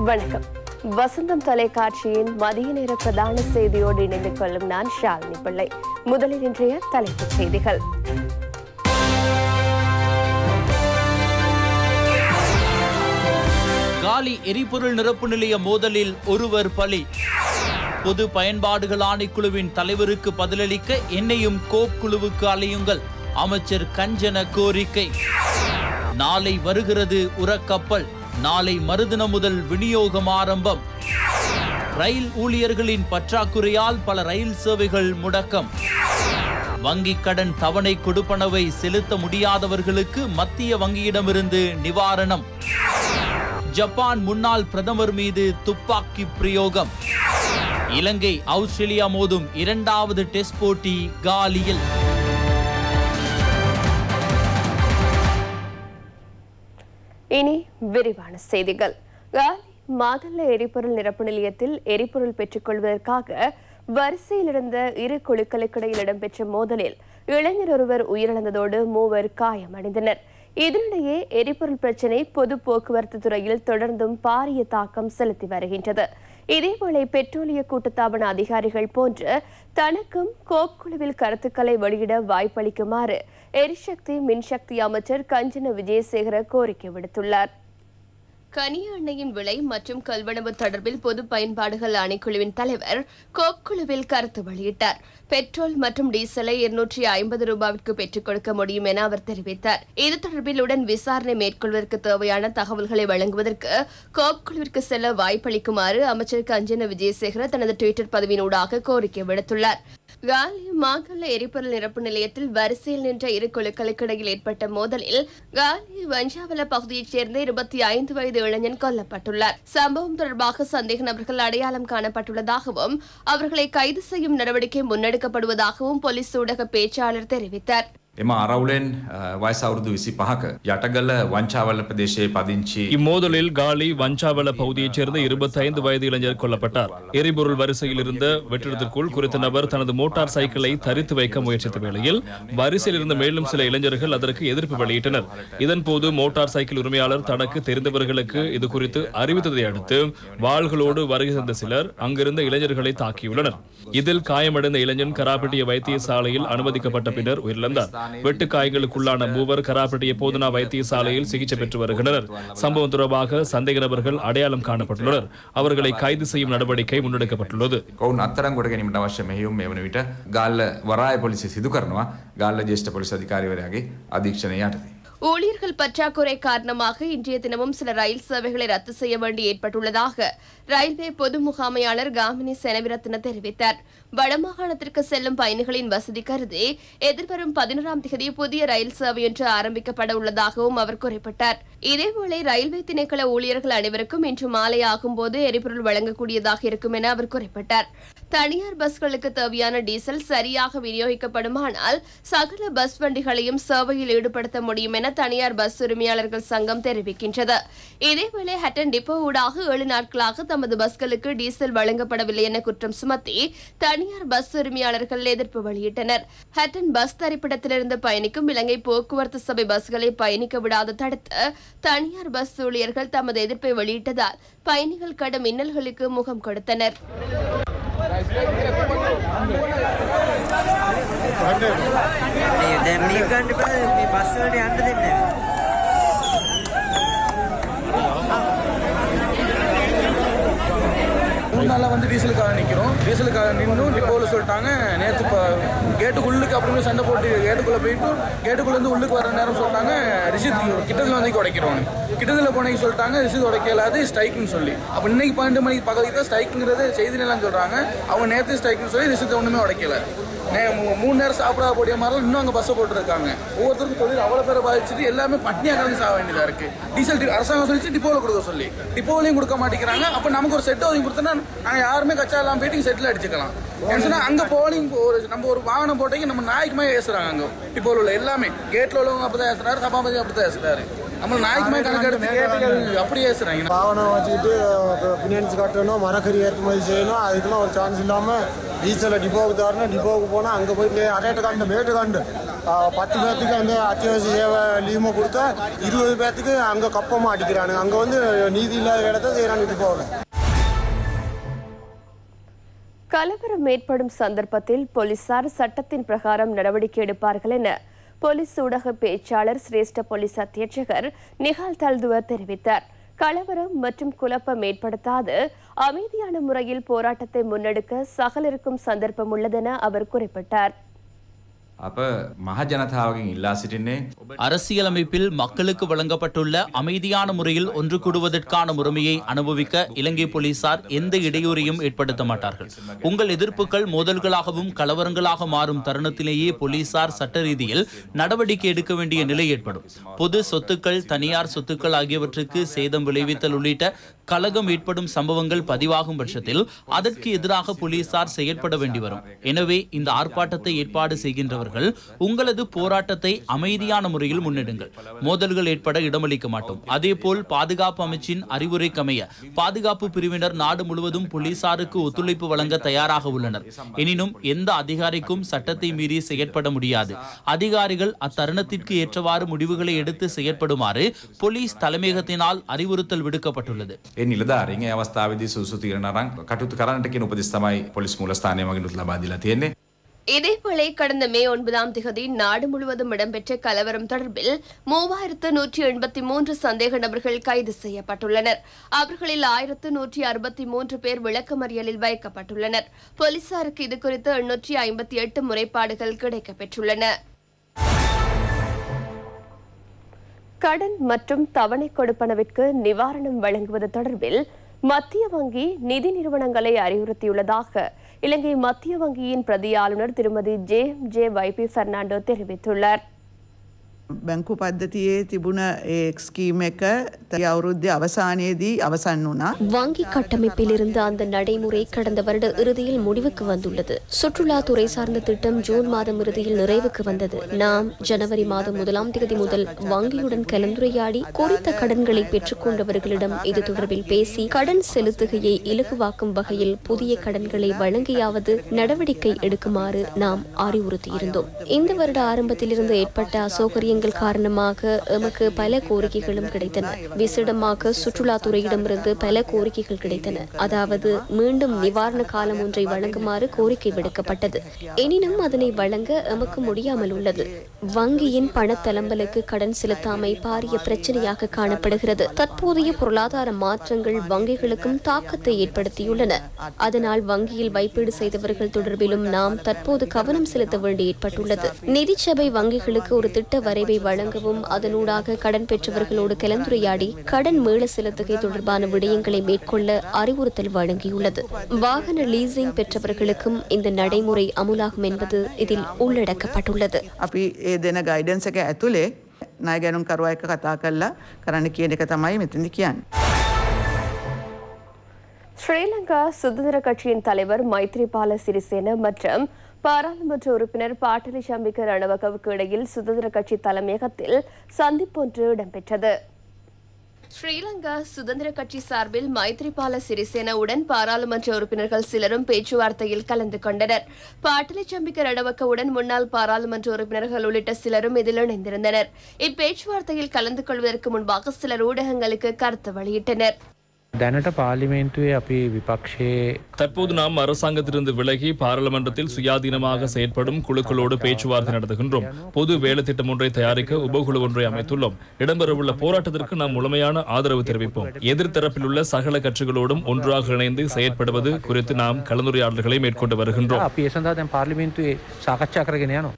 வணக்கம் வசந்தம் தொலைக்காட்சியின் மதிய நேர பிரதான செய்தியோடு இணைந்து கொள்ளும் நான் ஷாலினி பிள்ளை முதலில் இன்றைய தலைப்புச் செய்திகள் காலி எரிபொருள் நிரப்பு நிலைய மோதலில் ஒருவர் பலி பொது பயன்பாடுகள் ஆணைக்குழுவின் தலைவருக்கு பதிலளிக்க என்னையும் கோப் குழுவுக்கு அலையுங்கள் அமைச்சர் கஞ்சன கோரிக்கை நாளை வருகிறது உரக்கப்பல் நாளை மறுதினம் முதல் விநியோகம் ஆரம்பம் ரயில் ஊழியர்களின் பற்றாக்குறையால் பல ரயில் சேவைகள் முடக்கம் வங்கிக் கடன் தவணை கொடுப்பனவை செலுத்த முடியாதவர்களுக்கு மத்திய வங்கியிடமிருந்து நிவாரணம் ஜப்பான் முன்னாள் பிரதமர் மீது துப்பாக்கி பிரயோகம் இலங்கை ஆஸ்திரேலியா மோதும் இரண்டாவது டெஸ்ட் போட்டி காலியில் இனி விரிவான செய்திகள் காலி மாதல்ல எரிபொருள் நிரப்பு நிலையத்தில் எரிபொருள் பெற்றுக் கொள்வதற்காக வரிசையில் இருந்த இரு குழுக்களுக்கிடையில் இடம்பெற்ற மோதலில் இளைஞர் ஒருவர் உயிரிழந்ததோடு மூவர் காயமடைந்தனர் இதனிடையே எரிபொருள் பிரச்சினை பொது போக்குவரத்து துறையில் தொடர்ந்தும் பாரிய தாக்கம் செலுத்தி வருகின்றது இதேவேளை பெட்ரோலிய கூட்டுத்தாபன அதிகாரிகள் போன்று தனக்கும் கோப் குழுவில் கருத்துக்களை வெளியிட வாய்ப்பளிக்குமாறு எரிசக்தி மின்சக்தி அமைச்சர் கஞ்சன விஜயசேகர கோரிக்கை விடுத்துள்ளார் கனிய எண்ணெயின் விலை மற்றும் கொள்வனவு தொடர்பில் பொது பயன்பாடுகள் ஆணைக்குழுவின் தலைவர் கோப் குழுவில் கருத்து வெளியிட்டார் பெட்ரோல் மற்றும் டீசலை இருநூற்றி ஐம்பது ரூபாவிற்கு பெற்றுக் கொடுக்க முடியும் என அவர் தெரிவித்தார் இது தொடர்பில் உடன் விசாரணை மேற்கொள்வதற்கு தேவையான தகவல்களை வழங்குவதற்கு கோப் குழுவிற்கு செல்ல வாய்ப்பளிக்குமாறு அமைச்சர் கஞ்சன விஜயசேகர தனது டுவிட்டர் பதிவினூடாக கோரிக்கை விடுத்துள்ளார் காலி மாங்கல்ல எரிபொருள் நிரப்பு நிலையத்தில் வரிசையில் நின்ற இரு குழுக்களுக்கு இடையில் ஏற்பட்ட மோதலில் காலி வஞ்சாவல பகுதியைச் சேர்ந்த இருபத்தி ஐந்து வயது இளைஞன் கொல்லப்பட்டுள்ளார் சம்பவம் தொடர்பாக சந்தேக நபர்கள் அடையாளம் காணப்பட்டுள்ளதாகவும் அவர்களை கைது செய்யும் நடவடிக்கை முன்னெடுக்கப்படுவதாகவும் போலீஸ் ஊடக பேச்சாளர் தெரிவித்தார் එම අරවුලෙන් අ, වයස අවුරුදු විසි පහක යටගල වංචාවල ප්‍රදේශයේ පදිංචි இம்மோதலில் காலி வஞ்சாவல பகுதியைச் சேர்ந்த 25 வயது இளைஞர் கொல்லப்பட்டார் எரிபொருள் வரிசையில் இருந்த வெற்றிடத்திற்குள் குறித்த நபர் தனது மோட்டார் சைக்கிளை தரித்து வைக்க முயற்சித்த வேளையில் வரிசையில் இருந்த மேலும் சில இளைஞர்கள் அதற்கு எதிர்ப்பு வெளியிட்டனர் இதன்போது மோட்டார் சைக்கிள் உரிமையாளர் தனக்கு தெரிந்தவர்களுக்கு இது குறித்து அறிவித்ததை அடுத்து வாள்களோடு வருகை தந்த சிலர் அங்கிருந்த இளைஞர்களை தாக்கியுள்ளனர் இதில் காயமடைந்த இளைஞன் கராப்பட்டிய வைத்தியசாலையில் அனுமதிக்கப்பட்ட பின்னர் உயிரிழந்தார் வெட்டு காயங்களுக்குள்ளான மூவர் கராப்பட்டிய போதனா வைத்தியசாலையில் சிகிச்சை பெற்று வருகின்றனர் சம்பவம் தொடர்பாக சந்தேக நபர்கள் அடையாளம் காணப்பட்டுள்ளனர் அவர்களை கைது செய்யும் நடவடிக்கை முன்னெடுக்கப்பட்டுள்ளது කවුන් අත්තරම් ගොඩ ගැනීමට අවශ්‍ය මෙහියුම් මේ වන විට ගල්ල වරාය පොලිසි සිදු කරනවා ගල්ල ජේෂ්ඨ පොලිස් අධිකාරිවරයාගේ අධීක්ෂණය යටතේ. ஊழியர்கள் பற்றாக்குறை காரணமாக இன்றைய தினமும் சில ரயில் சேவைகளை ரத்து செய்ய வேண்டி ஏற்பட்டுள்ளதாக ரயில்வே பொது முகாமையாளர் காமினி செனவிரத்ன தெரிவித்தார் வடமாகாணத்திற்கு செல்லும் பயணிகளின் வசதி கருதி எதிர்வரும் பதினோராம் தேதி புதிய ரயில் சேவை ஒன்று ஆரம்பிக்கப்பட உள்ளதாகவும் அவர் குறிப்பிட்டார் இதேவேளை ரயில்வே திணைக்கள ஊழியர்கள் அனைவருக்கும் இன்று மாலை ஆகும்போது எரிபொருள் வழங்கக்கூடியதாக இருக்கும் என அவர் குறிப்பிட்டார் தனியார் பஸ்களுக்கு தேவையான டீசல் சரியாக விநியோகிக்கப்படுமானால் சகல பஸ் வண்டிகளையும் சேவையில் ஈடுபடுத்த முடியும் என தனியார் பஸ் உரிமையாளர்கள் சங்கம் தெரிவிக்கின்றது இதேவேளை ஹட்டன் டிப்போ ஊடாக ஏழு நாட்களாக தமது பஸ்களுக்கு டீசல் வழங்கப்படவில்லை என குற்றம் சுமத்தி தனியார் பஸ் உரிமையாளர்கள் எதிர்ப்பு வெளியிட்டனர் ஹட்டன் பஸ் தரிப்பிடத்திலிருந்து பயணிக்கும் இலங்கை போக்குவரத்து சபை பஸ்களை பயணிக்க விடாது தடுத்து தனியார் பஸ் ஊழியர்கள் தமது எதிர்ப்பை வெளியிட்டதால் பயணிகள் கடும் இன்னல்களுக்கு முகம் கொடுத்தனர் මේ දැන් මේ ගන්න බෑ මේ බස් වලට යන්න දෙන්නේ නැහැ. மூணு நாளாக வந்து டீசலுக்காக நிற்கிறோம் டீசலுக்காக நின்றும் டிப்போவில் சொல்லிட்டாங்க நேற்று இப்போ கேட்டுக்குள்ளுக்கு அப்புறமே சண்டை போட்டு கேட்டுக்குள்ளே போயிட்டு கேட்டுக்குள்ளேருந்து உள்ளுக்கு வர நேரம் சொல்லிட்டாங்க ரிஷித் கிட்டத்தில் வந்து உடைக்கிறோம் கிட்டத்தில் போனீங்க சொல்லிட்டாங்க ரிஷித் உடைக்கலாது ஸ்ட்ரைக்குன்னு சொல்லி அப்போ இன்னைக்கு பன்னெண்டு மணிக்கு பக்கத்துக்கு தான் ஸ்ட்ரைக்குங்கிறது செய்திலாம் சொல்கிறாங்க அவங்க நேற்று ஸ்ட்ரைக்குன்னு சொல்லி ரிஷித் ஒன்றுமே உடைக்கல நே மூ- மூணு நேரம் சாப்பிடாத போடிய மாதிரிலாம் இன்னும் அங்கே பஸ்ஸை போட்டுருக்காங்க ஒவ்வொருத்தருக்கும் தொழில் அவ்வளோ பேரை பாதிச்சுட்டு எல்லாமே பட்னியாக கலந்து சாக வேண்டியதாக இருக்குது டீசல் டி- அரசாங்கம் சொல்லிச்சு டிப்போவில் கொடுக்க சொல்லி டிப்போவிலையும் கொடுக்க மாட்டேங்கிறாங்க அப்போ நமக்கு ஒரு செட் ஒதுங்கி கொடுத்தோன்னா நாங்கள் யாருமே கச்சா இல்லாமல் போயிட்டு செட்டில் அடிச்சுக்கலாம் ஏன்னு சொன்னால் அங்கே போலிங் ஒரு நம்ம ஒரு வாகனம் போட்டீங்க நம்ம நாய்க்குமே ஏசுறாங்க அங்கே டிப்போவில் உள்ள எல்லாமே கேட்டில் உள்ளவங்க அப்படி தான் ஏசுறாரு சபாபதி அப்படி தான் ஏசுறாரு நம்ம நாய்க்கு மாதிரி கணக்கு எடுத்து கேட்டு அது அப்படியே பேசுறாங்க வாகனம் வச்சுக்கிட்டு ஃபினான்ஸ் கட்டணும் மரக்கறி ஏற்றுமதி செய்யணும் அதுக்கெல்லாம் ஒரு சான்ஸ் இல்லாமல் டீசலை டிப்போவுக்கு தரணும் டிப்போவுக்கு போனால் அங்கே போயிட்டு அரேட்டு கண்டு மேட்டு கண்டு பத்து பேர்த்துக்கு அந்த அத்தியாவசிய சேவை லீமை கொடுத்தா இருபது பேர்த்துக்கு அங்கே கப்பமாக அடிக்கிறானுங்க அங்கே வந்து நீதி இல்லாத இடத்த செய்கிறாங்க டிப்போவில் கலவரம் ஏற்படும் சந்தர்ப்பத்தில் போலீசார் சட்டத்தின் பிரகாரம் நடவடிக்கை எடுப்பார்கள் என போலீஸ் ஊடக பேச்சாளர் சிரேஷ்ட போலீஸ் அத்தியட்சகர் நிகால் தல்துவர் தெரிவித்தார் கலவரம் மற்றும் குழப்பம் ஏற்படுத்தாது அமைதியான முறையில் போராட்டத்தை முன்னெடுக்க சகலருக்கும் சந்தர்ப்பம் உள்ளதென அவர் குறிப்பிட்டார் අප මහජනතාවගෙන් ඉල්ලා සිටින්නේ அரசியலமைப்பில் மக்களுக்கு வழங்கப்பட்டுள்ள அமைதியான முறையில் ஒன்று கூடுவதற்கான உரிமையை அனுபவிக்க இலங்கை போலீசார் எந்த இடையூறையும் ஏற்படுத்த மாட்டார்கள் உங்கள் எதிர்ப்புகள் மோதல்களாகவும் கலவரங்களாக மாறும் தருணத்திலேயே போலீசார் சட்ட ரீதியில் நடவடிக்கை எடுக்க வேண்டிய நிலை ஏற்படும் பொது சொத்துக்கள் தனியார் சொத்துக்கள் ஆகியவற்றுக்கு சேதம் விளைவித்தல் உள்ளிட்ட கலகம் ஏற்படும் சம்பவங்கள் பதிவாகும் பட்சத்தில் அதற்கு எதிராக போலீசார் செயற்பட வேண்டி வரும் எனவே இந்த ஆர்ப்பாட்டத்தை ஏற்பாடு செய்கின்றவர்கள் உங்களது போராட்டத்தை அமைதியான முறையில் முன்னெடுங்கள் மோதல்கள் ஏற்பட இடமளிக்க மாட்டோம் அதேபோல் பாதுகாப்பு அமைச்சின் அறிவுரைக்கமைய பாதுகாப்பு பிரிவினர் நாடு முழுவதும் போலீசாருக்கு ஒத்துழைப்பு வழங்க தயாராக உள்ளனர் எனினும் எந்த அதிகாரிக்கும் சட்டத்தை மீறி செயற்பட முடியாது அதிகாரிகள் அத்தருணத்திற்கு ஏற்றவாறு முடிவுகளை எடுத்து செயற்படுமாறு போலீஸ் தலைமையகத்தினால் அறிவுறுத்தல் விடுக்கப்பட்டுள்ளது ඒ නිලධාරීන් ඒ අවස්ථාවේදී සුසු තීරණ අරන් කටයුතු කරන්නට කියන උපදෙස් තමයි පොලිස් මූලස්ථානය මගින් ලබා දීලා තියෙන්නේ. இதேவேளை கடந்த மே ஒன்பதாம் திகதி நாடு முழுவதும் இடம்பெற்ற கலவரம் தொடர்பில் மூவாயிரத்து நூற்றி எண்பத்தி மூன்று சந்தேக நபர்கள் கைது செய்யப்பட்டுள்ளனர் அவர்களில் ஆயிரத்து நூற்றி அறுபத்தி மூன்று பேர் விளக்கமறியலில் வைக்கப்பட்டுள்ளனர் போலீசாருக்கு இதுகுறித்து எண்ணூற்றி ஐம்பத்தி எட்டு முறைப்பாடுகள் கிடைக்கப்பெற்றுள்ளன கடன் மற்றும் தவணை கொடுப்பனவிற்கு நிவாரணம் வழங்குவது தொடர்பில் மத்திய வங்கி நிதி நிறுவனங்களை அறிவுறுத்தியுள்ளதாக இலங்கை மத்திய வங்கியின் பிரதி ஆளுநர் திருமதி ஜே ஜே வைபி பெர்னாண்டோ தெரிவித்துள்ளார் බැංකු පද්ධතියේ තිබුණ ඒ ස්කීම එක තැ අවුරුද්ධ අවසානයේදී අවසන් වුණා. வங்கி கட்டமைப்பில் இருந்த அந்த நடைமுறை கடந்த வருட இறுதியில் முடிவுக்கு வந்துள்ளது சுற்றுலாத்துறை சார்ந்த திட்டம் ஜூன் மாதம் இறுதியில் நிறைவுக்கு வந்தது நாம் ஜனவரி மாதம் முதலாம் தேதி முதல் வங்கியுடன் கலந்துரையாடி குறித்த கடன்களை பெற்றுக்கொண்டவர்களிடம் இது தொடர்பில் பேசி கடன் செலுத்துகையை இலகுவாக்கும் வகையில் புதிய கடன்களை வழங்கியாவது நடவடிக்கை எடுக்குமாறு நாம் அறிவுறுத்தியிருந்தோம் இந்த வருட ஆரம்பத்திலிருந்து ஏற்பட்ட அசௌகரியங்கள் காரணமாக எமக்கு பல கோரிக்கைகளும் கிடைத்தன விசேடமாக சுற்றுலாத்துறையிடமிருந்து பல கோரிக்கைகள் கிடைத்தன அதாவது மீண்டும் நிவாரண காலம் ஒன்றை வழங்குமாறு கோரிக்கை விடுக்கப்பட்டது எனினும் அதனை வழங்க எமக்கு முடியாமல் உள்ளது வங்கியின் பணத்தளம்பலுக்கு கடன் செலுத்தாமை பாரிய பிரச்சனையாக காணப்படுகிறது தற்போதைய பொருளாதார மாற்றங்கள் வங்கிகளுக்கும் தாக்கத்தை ஏற்படுத்தியுள்ளன அதனால் வங்கியில் வைப்பீடு செய்தவர்கள் தொடர்பிலும் நாம் தற்போது கவனம் செலுத்த வேண்டி ஏற்பட்டுள்ளது நிதிச்சபை வங்கிகளுக்கு ஒரு திட்ட வரைவை வழங்கவும் அதனூடாக கடன் பெற்றவர்களோடு கலந்துரையாடி கடன் மீள செலுத்துகை தொடர்பான விடயங்களை மேற்கொள்ள அறிவுறுத்தல் வழங்கியுள்ளது வாகன லீசிங் பெற்றவர்களுக்கும் இந்த நடைமுறை அமுலாகும் என்பது இதில் உள்ளடக்கப்பட்டுள்ளது අපි ඒ දෙන ගයිඩන්ස එක ඇතුළේ නය ගැනුම් කරුවා එක කතා කරලා කරන්න කියන එක තමයි මෙතදි කියන්න. ஸ்ரீலங்கா சுதந்திர கட்சியின் தலைவர் மைத்ரிபால சிறிசேன மற்றும் பாராளுமன்ற உறுப்பினர் பாட்டலி சம்பிக்க ரணவகவுக்கு இடையில் சுதந்திர கட்சி தலைமையகத்தில் சந்திப்பொன்று இடம்பெற்றது ஸ்ரீலங்கா சுதந்திர கட்சி சார்பில் மைத்ரிபால சிறிசேனவுடன் பாராளுமன்ற உறுப்பினர்கள் சிலரும் பேச்சுவார்த்தையில் கலந்து கொண்டனர் பாட்டலி சம்பிக்க ரணவக்கவுடன் முன்னாள் பாராளுமன்ற உறுப்பினர்கள் உள்ளிட்ட சிலரும் இதில் இணைந்திருந்தனர் இப்பேச்சுவார்த்தையில் கலந்து கொள்வதற்கு முன்பாக சிலர் ஊடகங்களுக்கு கருத்து வெளியிட்டனர் දැනට පාර්ලිමේන්තුවේ අපි විපක්ෂයේ தற்போது நாம் அரசாங்கத்திலிருந்து விலகி பாராளுமன்றத்தில் சுயாதீனமாக செயற்படும் குழுக்களோடு பேச்சுவார்த்தை நடத்துகின்றோம் பொது வேலை திட்டம் ஒன்றை தயாரிக்க உபகுழு ஒன்றை அமைத்துள்ளோம் இடம்பெறவுள்ள போராட்டத்திற்கு நாம் முழுமையான ஆதரவு தெரிவிப்போம் எதிர்த்தரப்பில் உள்ள சகல கட்சிகளோடும் ஒன்றாக இணைந்து செயற்படுவது குறித்து நாம் கலந்துரையாடல்களை மேற்கொண்டு வருகின்றோம் අපි ඒ සඳහා දැන් පාර්ලිමේන්තුවේ සාකච්ඡා කරගෙන යනවා.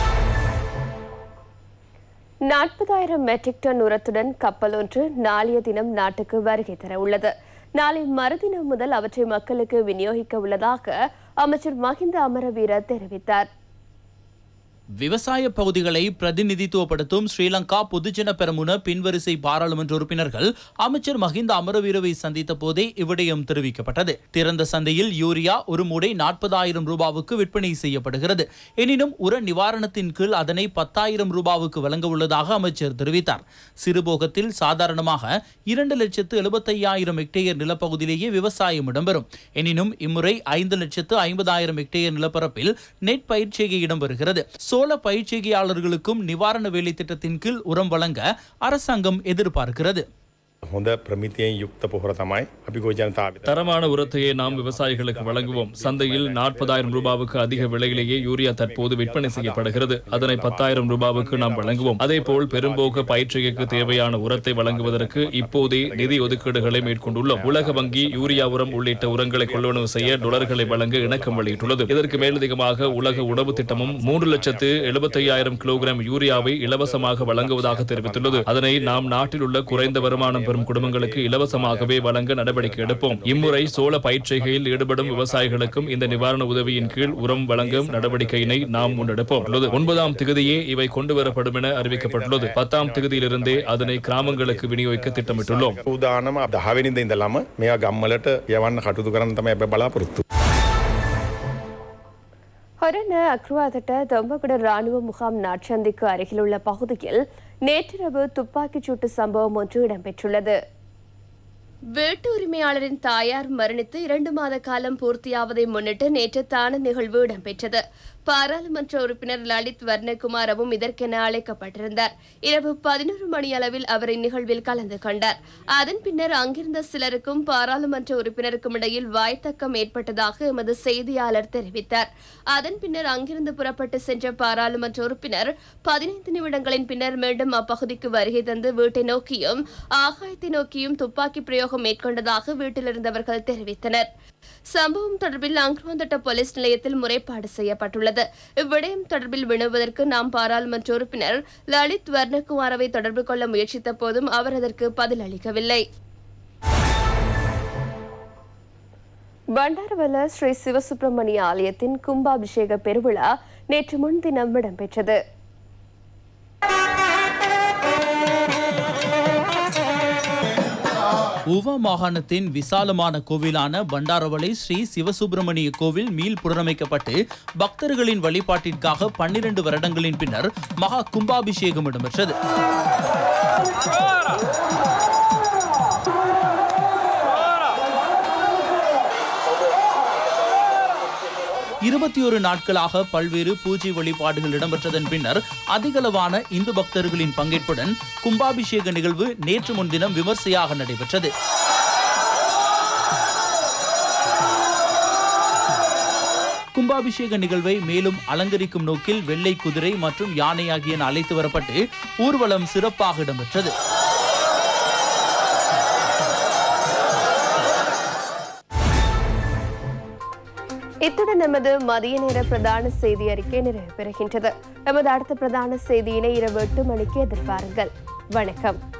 நாற்பதாயிரம் மெட்ரிக் டன் உரத்துடன் கப்பல் ஒன்று நாளைய தினம் நாட்டுக்கு வருகை தர உள்ளது நாளை மறுதினம் முதல் அவற்றை மக்களுக்கு விநியோகிக்க உள்ளதாக அமைச்சர் மஹிந்த அமரவீர தெரிவித்தார் விவசாய பகுதிகளை பிரதிநிதித்துவப்படுத்தும் ஸ்ரீலங்கா பொதுஜன பெரமுன பின்வரிசை பாராளுமன்ற உறுப்பினர்கள் அமைச்சர் மஹிந்த அமரவீரவை சந்தித்த போதே இவ்விடயம் தெரிவிக்கப்பட்டது திறந்த சந்தையில் யூரியா ஒரு மூடை நாற்பதாயிரம் ரூபாவுக்கு விற்பனை செய்யப்படுகிறது எனினும் உர நிவாரணத்தின் கீழ் அதனை பத்தாயிரம் ரூபாவுக்கு வழங்க உள்ளதாக அமைச்சர் தெரிவித்தார் சிறுபோகத்தில் சாதாரணமாக இரண்டு லட்சத்து எழுபத்தையாயிரம் ஹெக்டேயர் நிலப்பகுதியிலேயே விவசாயம் இடம்பெறும் எனினும் இம்முறை ஐந்து லட்சத்து ஐம்பதாயிரம் ஹெக்டேயர் நிலப்பரப்பில் நெட் பயிர்ச்செய்கை இடம்பெறுகிறது சோள பயிர்ச்செய்கையாளர்களுக்கும் நிவாரண வேலை திட்டத்தின் கீழ் உரம் வழங்க அரசாங்கம் எதிர்பார்க்கிறது හොඳ ප්‍රමිතියෙන් යුක්ත පොහොර තමයි අපි ගෝජනතාව தரமான உரத்தையே நாம் விவசாயிகளுக்கு வழங்குவோம் சந்தையில் நாற்பதாயிரம் ரூபாவுக்கு அதிக விலையிலேயே யூரியா தற்போது விற்பனை செய்யப்படுகிறது அதனை பத்தாயிரம் ரூபாவுக்கு நாம் வழங்குவோம் அதேபோல் பெரும்போக்கு பயிற்சிக்கு தேவையான உரத்தை வழங்குவதற்கு இப்போதே நிதி ஒதுக்கீடுகளை மேற்கொண்டுள்ளோம் உலக வங்கி யூரியா உரம் உள்ளிட்ட உரங்களை கொள்வனவு செய்ய டொலர்களை வழங்க இணக்கம் வெளியிட்டுள்ளது இதற்கு மேலதிகமாக உலக உணவு திட்டமும் மூன்று லட்சத்து எழுபத்தையாயிரம் கிலோகிராம் யூரியாவை இலவசமாக வழங்குவதாக தெரிவித்துள்ளது அதனை நாம் நாட்டில் உள்ள குறைந்த வருமானம் பெறும் குடும்பங்களுக்கு இலவசமாகவே வழங்க நடவடிக்கை எடுப்போம் இம்முறை சோள பயிற்சிகையில் ஈடுபடும் விவசாயிகளுக்கும் இந்த நிவாரண உதவியின் கீழ் உரம் வழங்கும் நடவடிக்கையினை நாம் முன்னெடுப்போம் உள்ளது ஒன்பதாம் திகதியே இவை கொண்டு வரப்படும் என அறிவிக்கப்பட்டுள்ளது பத்தாம் திகதியிலிருந்தே அதனை கிராமங்களுக்கு விநியோகிக்க திட்டமிட்டுள்ளோம் උදානම දහවෙනිද ඉඳලම මෙයා ගම්මලට යවන්න කටුතු කරන්න තමයි අප බලාපොරොත්තු. ஹொரண அக்ருவாதட்ட தொம்பகுட ராணுவ முகாம் நாட்சந்திக்கு அருகிலுள்ள பகுதியில் நேற்றிரவு துப்பாக்கிச் சூட்டு சம்பவம் ஒன்று இடம்பெற்றுள்ளது வீட்டு உரிமையாளரின் தாயார் மரணித்து இரண்டு மாத காலம் பூர்த்தியாவதை முன்னிட்டு நேற்று தான நிகழ்வு இடம்பெற்றது பாராளுமன்ற உறுப்பினர் லலித் வர்ணகுமாரவும் இதற்கென அழைக்கப்பட்டிருந்தார் இரவு பதினோரு மணி அளவில் அவர் இந்நிகழ்வில் கலந்து கொண்டார் அதன் பின்னர் அங்கிருந்த சிலருக்கும் பாராளுமன்ற உறுப்பினருக்கும் இடையில் வாய்த்தக்கம் ஏற்பட்டதாக எமது செய்தியாளர் தெரிவித்தார் அதன் பின்னர் அங்கிருந்து புறப்பட்டு சென்ற பாராளுமன்ற உறுப்பினர் பதினைந்து நிமிடங்களின் பின்னர் மீண்டும் அப்பகுதிக்கு வருகை தந்து வீட்டை நோக்கியும் ஆகாயத்தை நோக்கியும் துப்பாக்கி பிரயோகம் மேற்கொண்டதாக வீட்டில் இருந்தவர்கள் தெரிவித்தனர் சம்பவம் தொடர்பில் அங்குவந்தட்ட போலீஸ் நிலையத்தில் முறைப்பாடு செய்யப்பட்டுள்ளது இவ்விடயம் தொடர்பில் வினவுவதற்கு நாம் பாராளுமன்ற உறுப்பினர் லலித் வர்ணகுமாரவை தொடர்பு கொள்ள முயற்சித்த போதும் அவர் அதற்கு பதில் அளிக்கவில்லை பண்டாரவல ஸ்ரீ சிவசுப்பிரமணிய ஆலயத்தின் கும்பாபிஷேக பெருவிழா நேற்று முன்தினம் இடம்பெற்றது உவ மாகாணத்தின் விசாலமான கோவிலான பண்டாரவளை ஸ்ரீ சிவசுப்பிரமணிய கோவில் மீள் புனரமைக்கப்பட்டு பக்தர்களின் வழிபாட்டிற்காக பன்னிரண்டு வருடங்களின் பின்னர் மகா கும்பாபிஷேகம் இடம்பெற்றது இருபத்தி ஒரு நாட்களாக பல்வேறு பூஜை வழிபாடுகள் இடம்பெற்றதன் பின்னர் அதிகளவான இந்து பக்தர்களின் பங்கேற்புடன் கும்பாபிஷேக நிகழ்வு நேற்று முன்தினம் விமர்சையாக நடைபெற்றது கும்பாபிஷேக நிகழ்வை மேலும் அலங்கரிக்கும் நோக்கில் வெள்ளை குதிரை மற்றும் யானை ஆகியன அழைத்து வரப்பட்டு ஊர்வலம் சிறப்பாக இடம்பெற்றது இத்துடன் நமது மதிய நேர பிரதான செய்தி அறிக்கை நிறைவு பெறுகின்றது நமது அடுத்த பிரதான செய்தியினை இரவு எட்டு மணிக்கு எதிர்பாருங்கள் வணக்கம்